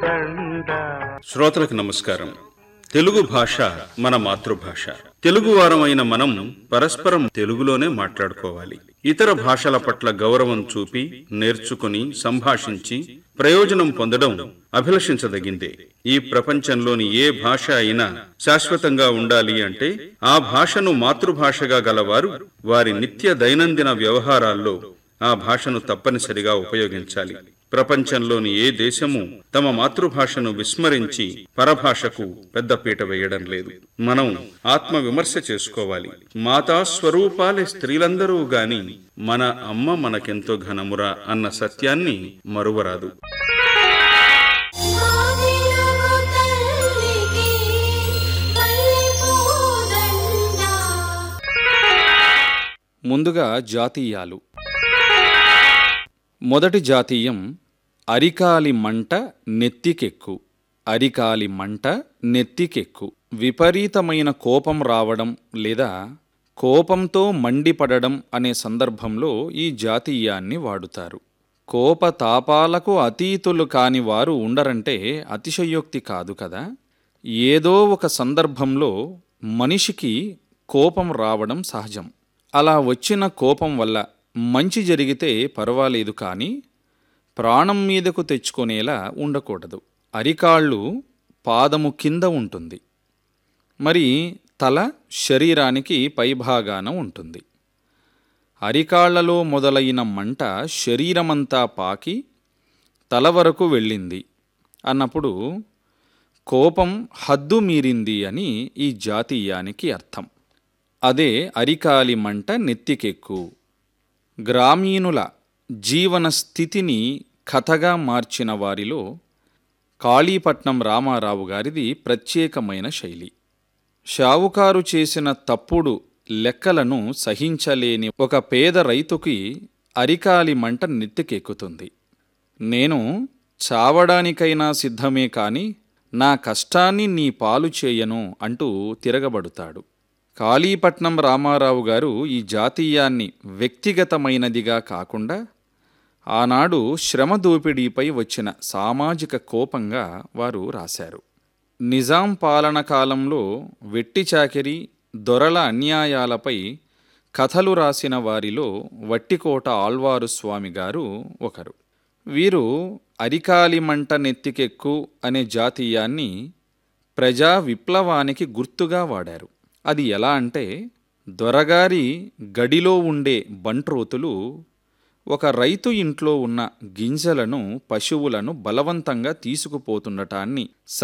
కోదండ శ్రోతలకు నమస్కారం తెలుగు భాష మన మాతృభాష తెలుగు వారమైన మనం పరస్పరం తెలుగులోనే మాట్లాడుకోవాలి ఇతర భాషల పట్ల గౌరవం చూపి నేర్చుకుని సంభాషించి ప్రయోజనం పొందడం అభిలషించదగిందే ఈ ప్రపంచంలోని ఏ భాష అయినా శాశ్వతంగా ఉండాలి అంటే ఆ భాషను మాతృభాషగా గలవారు వారి నిత్య దైనందిన వ్యవహారాల్లో ఆ భాషను తప్పనిసరిగా ఉపయోగించాలి ప్రపంచంలోని ఏ దేశము తమ మాతృభాషను విస్మరించి పరభాషకు పెద్దపీట వేయడం లేదు మనం ఆత్మ విమర్శ చేసుకోవాలి మాతా స్వరూపాలే స్త్రీలందరూ గాని మన అమ్మ మనకెంతో ఘనమురా అన్న సత్యాన్ని మరువరాదు మాదిలగు తల్లికి పల్లె పూదండ ముందుగా జాతీయాలు మొదటి జాతీయం అరికాలి మంట నెత్తికెక్కు అరికాలి మంట నెత్తికెక్కు విపరీతమైన కోపం రావడం లేదా కోపంతో మండిపడడం అనే సందర్భంలో ఈ జాతీయాన్ని వాడుతారు కోపతాపాలకు అతీతులు కాని వారు ఉండరంటే అతిశయోక్తి కాదు కదా ఏదో ఒక సందర్భంలో మనిషికి కోపం రావడం సహజం అలా వచ్చిన కోపం వల్ల మంచి జరిగితే పర్వాలేదు కానీ ప్రాణం మీదకు తెచ్చుకునేలా ఉండకూడదు అరికాళ్ళు పాదము కింద ఉంటుంది మరి తల శరీరానికి పైభాగాన ఉంటుంది అరికాళ్లలో మొదలైన మంట శరీరమంతా పాకి తల వరకు వెళ్ళింది అన్నప్పుడు కోపం హద్దు మీరింది అని ఈ జాతీయానికి అర్థం అదే అరికాలి మంట నెత్తికెక్కు గ్రామీణుల జీవన స్థితిని కథగా మార్చిన వారిలో కాళీపట్నం రామారావు గారిది ప్రత్యేకమైన శైలి షావుకారు చేసిన తప్పుడు లెక్కలను సహించలేని ఒక పేద రైతుకి అరికాలి మంట నెత్తికెక్కుతుంది నేను చావడానికైనా సిద్ధమే కాని నా కష్టాన్ని నీ పాలు చేయను అంటూ తిరగబడుతాడు కాళీపట్నం రామారావు గారు ఈ జాతీయాన్ని వ్యక్తిగతమైనదిగా కాకుండా ఆనాడు శ్రమ దోపిడీపై వచ్చిన సామాజిక కోపంగా వారు రాశారు నిజాం పాలన కాలంలో వెట్టి చాకిరి దొరల అన్యాయాలపై కథలు రాసిన వారిలో వట్టికోట ఆళ్వారు స్వామి గారు ఒకరు వీరు అరికాలి మంట నెత్తికెక్కు అనే జాతీయాన్ని ప్రజా విప్లవానికి గుర్తుగా వాడారు అది ఎలా అంటే దొరగారి గడిలో ఉండే బంట్రోతులు ఒక రైతు ఇంట్లో ఉన్న గింజలను పశువులను బలవంతంగా తీసుకుపోతుండటాన్ని